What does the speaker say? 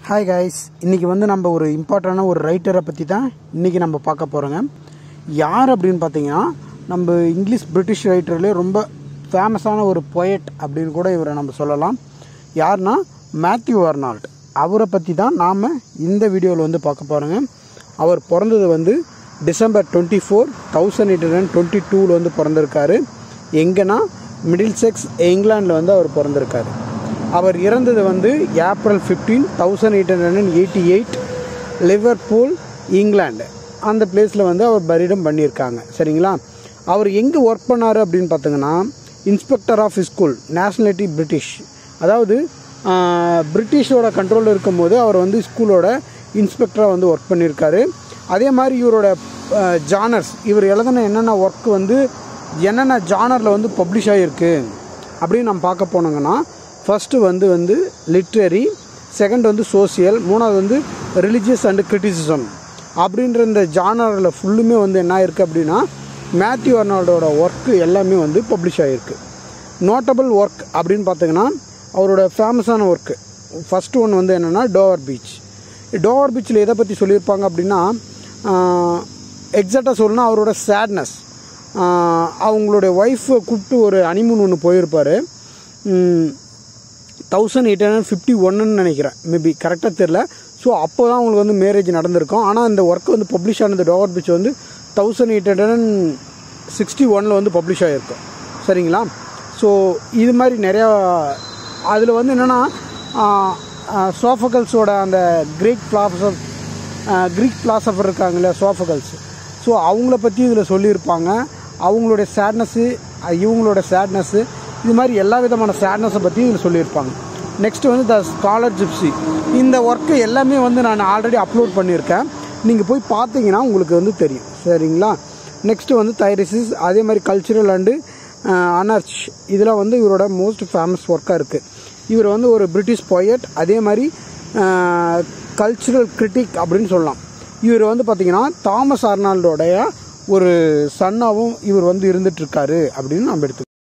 hi guys இன்றைக்கி வந்து நம்ம ஒரு இம்பார்ட்டண்டான ஒரு ரைட்டரை பற்றி தான் இன்றைக்கி நம்ம பார்க்க போகிறோங்க யார் அப்படின்னு பார்த்தீங்கன்னா நம்ம இங்கிலீஷ் பிரிட்டிஷ் ரைட்டர்லேயே ரொம்ப ஃபேமஸான ஒரு பொயட் அப்படின்னு கூட இவரை நம்ம சொல்லலாம் யாருன்னா மேத்யூ அர்னால்ட் அவரை பற்றி தான் நாம் இந்த வீடியோவில் வந்து பார்க்க போகிறோங்க அவர் பிறந்தது வந்து December twenty four thousand eight hundred twenty டூவில் வந்து பிறந்திருக்காரு எங்கன்னா மிடில் செக்ஸ் இங்கிலாண்டில் வந்து அவர் பிறந்திருக்காரு அவர் இறந்தது வந்து April fifteen thousand eight hundred and eighty eight Liverpool இங்கிலாந்து அந்த பிளேஸில் வந்து அவர் பரிடம் பண்ணியிருக்காங்க சரிங்களா அவர் எங்கே ஒர்க் பண்ணார் அப்படின்னு பார்த்தீங்கன்னா inspector of school nationality British அதாவது ஆஹ், பிரிட்டிஷோட கண்ட்ரோலில் இருக்கும்போது அவர் வந்து ஸ்கூலோட இன்ஸ்பெக்டராக வந்து ஒர்க் பண்ணியிருக்காரு அதே மாதிரி இவரோட ஜானர்ஸ் இவர் எழுதின என்னென்ன ஒர்க் வந்து என்னென்ன ஜானரில் வந்து பப்ளிஷ் ஆகிருக்கு அப்படின்னு நம்ம பார்க்க போனோங்கன்னா ஃபஸ்ட்டு வந்து வந்து லிட்ரரி செகண்ட் வந்து சோசியல் மூணாவது வந்து ரிலிஜியஸ் அண்டு கிரிட்டிசிசம் அப்படின்ற இந்த ஜானரில் ஃபுல்லுமே வந்து என்ன ஆயிருக்கு அப்படின்னா மேத்யூ அர்னால்டோட ஒர்க்கு எல்லாமே வந்து பப்ளிஷ் ஆகிருக்கு நோட்டபிள் ஒர்க் அப்படின்னு பார்த்தீங்கன்னா அவரோட ஃபேமஸான ஒர்க்கு ஃபஸ்ட்டு ஒன்று வந்து என்னென்னா டோவர் பீச் டோவர் பீச்சில் எதை பற்றி சொல்லியிருப்பாங்க அப்படின்னா எக்ஸாக்டாக சொல்லணும்னா அவரோட சேட்னஸ் அவங்களுடைய ஒய்ஃபை கூப்பிட்டு ஒரு அனிமூன் ஒன்று போயிருப்பார் தௌசண்ட் எயிட் ஹண்ட்ரட் ஃபிஃப்டி ஒன்னுன்னு நினைக்கிறேன் மேபி கரெக்டாக தெரில ஸோ அப்போ தான் அவங்களுக்கு வந்து மேரேஜ் நடந்திருக்கும் ஆனால் இந்த ஒர்க் வந்து பப்ளிஷ் ஆனது டோவர் பீச் வந்து thousand eight hundred and sixty ஒனில் வந்து பப்ளிஷ் ஆகிருக்கும் சரிங்களா ஸோ இது மாதிரி நிறையா அதில் வந்து என்னென்னா சோஃபகல்ஸோட அந்த கிரேக் ஃபிலாசபர் கிரீக் ஃபிலாசபர் இருக்காங்க இல்லையா சோஃபகல்ஸ் ஸோ அவங்கள பற்றி இதில் சொல்லியிருப்பாங்க அவங்களுடைய சேட்னஸ்ஸு இவங்களோட சேட்னஸ்ஸு இது மாதிரி எல்லா விதமான சேட்னஸை பற்றி இதில் சொல்லியிருப்பாங்க நெக்ஸ்ட் வந்து த ஸ்காலர் ஜிப்சி இந்த ஒர்க்கு எல்லாமே வந்து நான் ஆல்ரெடி அப்லோட் பண்ணியிருக்கேன் நீங்கள் போய் பார்த்தீங்கன்னா உங்களுக்கு வந்து தெரியும் சரிங்களா நெக்ஸ்ட்டு வந்து தைரிசிஸ் அதே மாதிரி கல்ச்சுரல் அண்டு அனர்ச் இதெல்லாம் வந்து இவரோட மோஸ்ட் ஃபேமஸ் ஒர்க்காக இருக்குது இவர் வந்து ஒரு பிரிட்டிஷ் பொயட் அதே மாதிரி கல்ச்சுரல் கிரிட்டிக் அப்படின்னு சொல்லலாம் இவர் வந்து பார்த்தீங்கன்னா தாமஸ் அர்னால்டோடைய ஒரு சன்னாவும் இவர் வந்து இருந்துட்டு இருக்காரு அப்படின்னு நம்ம எடுத்துக்கலாம்